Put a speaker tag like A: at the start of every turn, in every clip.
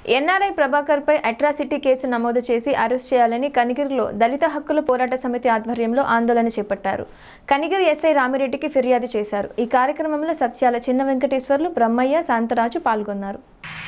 A: NRI Prabhakar పై atrocity case నమోదు చేసి అరెస్ట్ చేయాలని కనిగిరిలో దళిత హక్కుల పోరాట సమితి ఆధ్వర్యంలో ఆందోళన చేపట్టారు కనిగిరి ఎస్ఐ రామిరెడ్డికి ఫిర్యాదు చేశారు ఈ కార్యక్రమంలో సత్యాల చిన్న వెంకటేశ్వర్లు బ్రహ్మయ్య శాంతరాజు పాల్గొన్నారు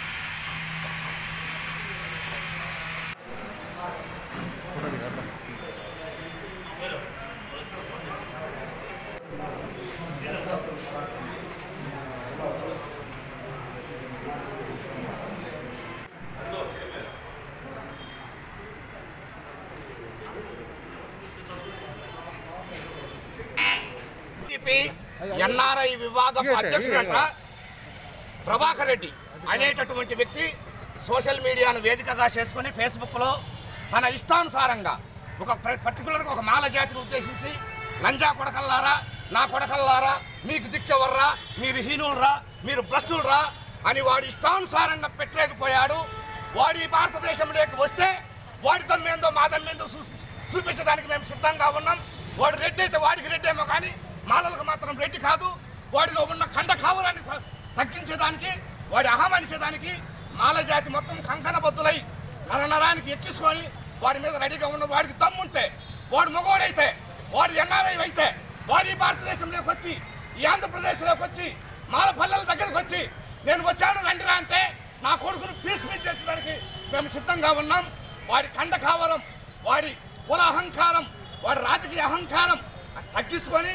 B: టీడీపీ ఎన్ఆర్ఐ విభాగపు అధ్యక్షుడంట ప్రభాకర్ రెడ్డి అనేటటువంటి వ్యక్తి సోషల్ మీడియాను వేదికగా చేసుకుని ఫేస్బుక్లో తన ఇష్టానుసారంగా ఒక పర్టికులర్గా ఒక మాల జాతిని ఉద్దేశించి లంజా కొడకల్లారా నా కొడకల్లారా మీకు దిక్కెవర్రా మీరు హీనులరా మీరు భ్రష్టులరా అని వాడి ఇష్టానుసారంగా పెట్టలేకపోయాడు వాడి భారతదేశంలోకి వస్తే వాడి తమ్మేందో మా తమ్మేందో చూ చూపించడానికి మేము సిద్ధంగా ఉన్నాం వాడు రెడ్డి అయితే వాడికి రెడ్డి ఏమో కానీ మాలలకు మాత్రం రెడ్డి కాదు వాడిలో ఉన్న కండ కావలాన్ని ప- తగ్గించేదానికి వాడి అహమనిసేదానికి మాల జాతి మొత్తం కంకణబద్దులై నరనరానికి ఎక్కించుకొని వాడి మీద రెడీగా ఉన్న వాడికి దమ్ముంటే వాడు మగవాడైతే వాడు ఎన్ఆర్ఐ అయితే వాడు ఈ భారతదేశంలోకి వచ్చి ఈ ఆంధ్రప్రదేశ్లోకి వచ్చి మాల పల్లెల దగ్గరకు వచ్చి నేను వచ్చాను రండిరా అంటే నా కొడుకును పీస్ పీస్ చేసేదానికి మేము సిద్ధంగా ఉన్నాం వాడి కండ కావలం వాడి కుల అహంకారం వాడి రాజకీయ అహంకారం తగ్గించుకొని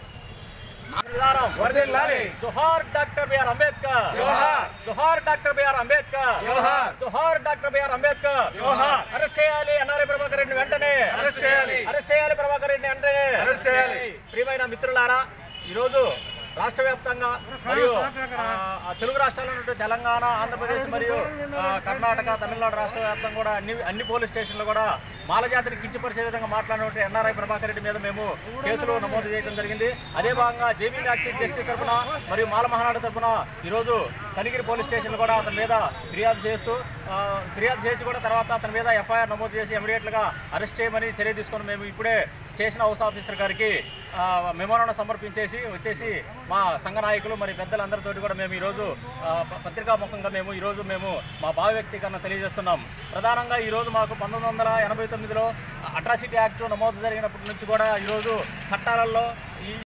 C: వర్ధిల్లాలి. జోహార్ డాక్టర్ బిఆర్ అంబేద్కర్
D: జోహార్.
C: జోహార్ డాక్టర్ బిఆర్ అంబేద్కర్
D: జోహార్.
C: జోహార్ డాక్టర్ బిఆర్ అంబేద్కర్
D: జోహార్.
C: అరెస్ట్ చేయాలి ఎన్ఆర్ఐ ప్రభాకర్ రెడ్డి వెంటనే
D: అరెస్ట్ చేయాలి.
C: అరెస్ట్ చేయాలి ప్రభాకర్ రెడ్డి వెంటనే
D: అరెస్ట్ చేయాలి.
C: ప్రియమైన మిత్రులారా ఈరోజు రాష్ట్ర వ్యాప్తంగా మరియు ఆ, ఆ తెలుగు రాష్ట్రాల్లో ఉన్నటువంటి తెలంగాణ ఆంధ్రప్రదేశ్ మరియు ఆ, కర్ణాటక తమిళనాడు రాష్ట్ర వ్యాప్తంగా కూడా అన్ని అన్ని పోలీస్ స్టేషన్లు కూడా మాలజాతిని కించపరిచే విధంగా మాట్లాడినటువంటి ఎన్ఆర్ఐ ప్రభాకర్ రెడ్డి మీద మేము కేసులు నమోదు చేయడం జరిగింది అదే భాగంగా జేబీ యాక్షన్ జస్టిస్ తరఫున మరియు మాల మహానాడు తరఫున ఈరోజు కనిగిరి పోలీస్ స్టేషన్లు కూడా అతని మీద ఫిర్యాదు చేస్తూ ఆ, ఫిర్యాదు చేసి కూడా తర్వాత అతని మీద ఎఫ్ఐఆర్ నమోదు చేసి ఇమీడియట్గా అరెస్ట్ చేయమని చర్య తీసుకొని మేము ఇప్పుడే స్టేషన్ హౌస్ ఆఫీసర్ గారికి ఆ, మెమోరాండం సమర్పించేసి వచ్చేసి మా సంఘ నాయకులు మరి పెద్దలందరితోటి కూడా మేము ఈరోజు ఆ, ప- పత్రికాముఖంగా మేము ఈరోజు మేము మా భావ వ్యక్తీకరణ తెలియజేస్తున్నాం ప్రధానంగా ఈరోజు మాకు పంతొమ్మిది వందల ఎనభై తొమ్మిదిలో అట్రాసిటీ యాక్ట్ నమోదు జరిగినప్పటి నుంచి కూడా ఈరోజు చట్టాలలో ఈ